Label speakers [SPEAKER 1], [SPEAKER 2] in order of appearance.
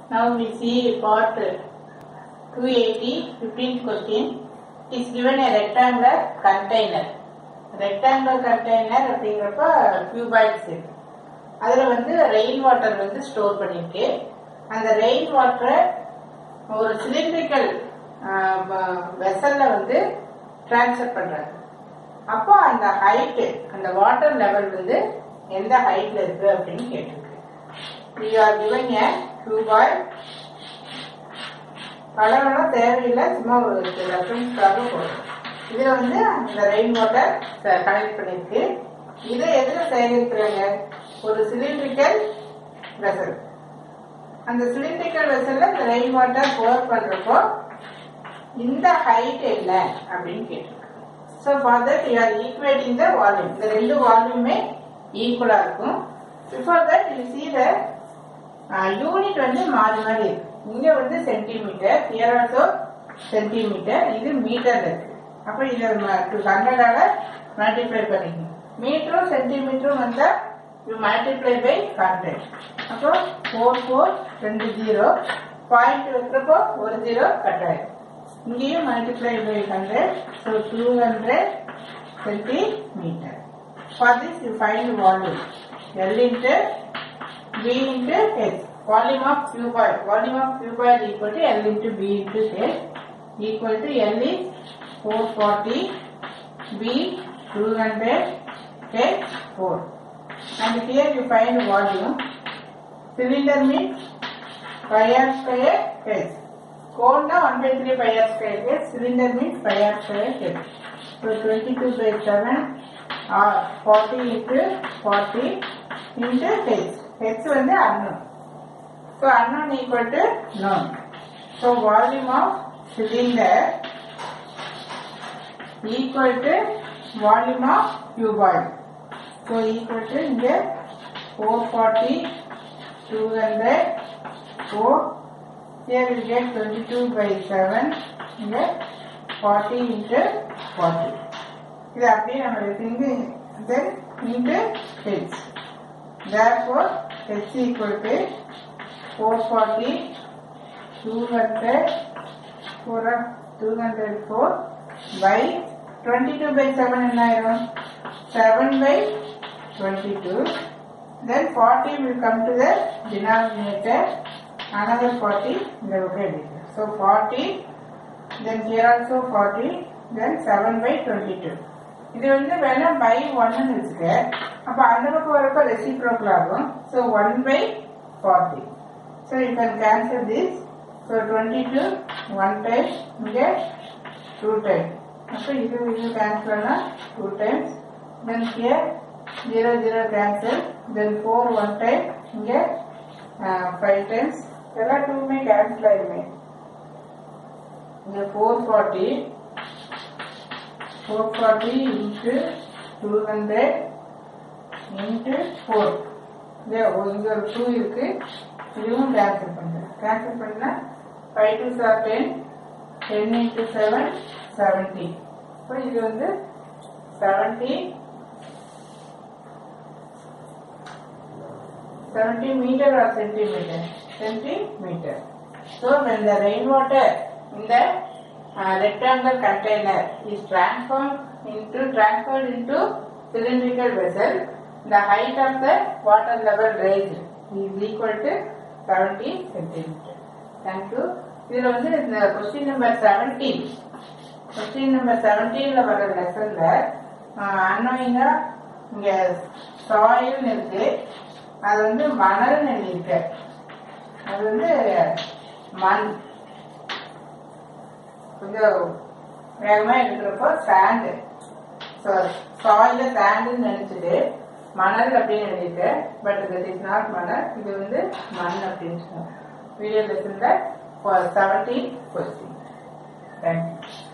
[SPEAKER 1] Now we see part 280, 15th question. It is given a rectangular container. rectangular container அப்படிங்கிறப்ப cuboids இருக்கு அதுல வந்து rain water வந்து store பண்ணிருக்கு அந்த ரெயின் வாட்டரை ஒரு சிலிண்ட்ரிக்கல் வெசல்ல வந்து டிரான்ஸ்ஃபர் பண்றாங்க அப்போ அந்த ஹைட் அந்த வாட்டர் லெவல் வந்து எந்த ஹைட்ல இருக்கு அப்படின்னு கேட்டிருக்கு you are given a cuboid கலரெல்லாம் தேவையில்லை சும்மா ஒரு ரெஃபரன்ஸ்க்காக போதும் இதுல வந்து அந்த ரெயின் வாட்டர் கனெக்ட் பண்ணிருக்கு இதை எதுல சேகரிக்கிறாங்க ஒரு சிலிண்ட்ரிக்கல் வெசல் அந்த சிலிண்ட்ரிக்கல் வெசல்ல இந்த ரெயின் வாட்டர் போர் பண்றப்போ இந்த ஹைட் என்ன அப்படின்னு கேட்டிருக்கு so for that you are equating the volume இந்த ரெண்டு வால்யூமே ஈக்குவலா இருக்கும் before that you see the unit வந்து மாறி மாறி இருக்கு இங்க வந்து சென்டிமீட்டர் ஹியர் ஆல்சோ சென்டிமீட்டர் இது மீட்டர் இருக்கு அப்ப இதை ஹண்ட்ரடால மல்டிப்ளை பண்ணிக்கணும் மீட்டரும் சென்டிமீட்டரும் வந்தா யூ மல்டிப்ளை பை ஹண்ட்ரட் அப்போ ஃபோர் ஃபோர் ரெண்டு ஜீரோ பாயிண்ட் வைக்கிறப்போ ஒரு ஜீரோ கட் ஆயிடும் இங்கேயும் multiply by hundred so two hundred centimetre for this you find volume L into b into h. Volume of cuboid. Volume of cuboid equal to L into B into h. Equal to L is 440, B 200, h 4. And here you find volume. Cylinder means pi r square h. Cone na 1 by 3 pi r square h. Cylinder means pi r square h. So 22 by 7 or 40 into 40 into h. h வந்து unknown. So unknown equal to known. So volume of cylinder equal to volume of cuboid. So equal to இங்க 440, 200, 4. Here we get 22 by 7. இங்க 40 into 40. இது அப்படியே நம்ம எடுத்து then into h. Therefore, h equal to 440, 200, 4, 204 by 22 by 7 என்ன ஆயிரும் 7 by 22. Then 40 will come to the denominator. Another 40 in the vocabulary. So 40, then here also 40, then 7 by 22. இது வந்து வேணா பை ஒன்னு வச்சுக்க அப்ப அந்த பக்கம் வரப்ப ரெசிப்ரோக்கல் ஆகும் so one by forty so you can cancel this so twenty two one time இங்கே டூ டைம் அப்போ இது இது கேன்சல் ஆனா two times then here zero zero cancel then four one time இங்கே ஃபைவ் டைம்ஸ் எல்லா டூமே cancel ஆயிருமே இங்கே four forty 440 into 200 into 4 இங்க இங்க ஒரு 2 இருக்கு இதுவும் கேன்சல் பண்ணுறேன் கேன்சல் பண்ணா 5 to 10 10 into 7 70 இப்போ இது வந்து 70 70 meter or centimeter centimeter so when the rainwater in the uh, rectangular container is transformed into transferred into cylindrical vessel, the height of the water level raised is equal to 70 centimeter. Thank you. இதுல வந்து இந்த question number seventeen question number செவன்டீன்ல வர லெசன்ல அன்னோயிங்கா இங்க சாயில்னு இருக்கு அது வந்து மணல்னு எழுதியிருக்கு அது வந்து மண் கொஞ்சம் வேகமா எடுக்கிறப்போ சாண்டு ஸோ சாயில சாண்டுன்னு நினைச்சிட்டு மணல் அப்படின்னு எழுதிட்டு பட் தட் இஸ் நாட் மணல் இது வந்து மண் அப்படின்னு சொன்னாங்க வீடியோ லெசன்ல செவன்டீன் கொஸ்டின் தேங்க்யூ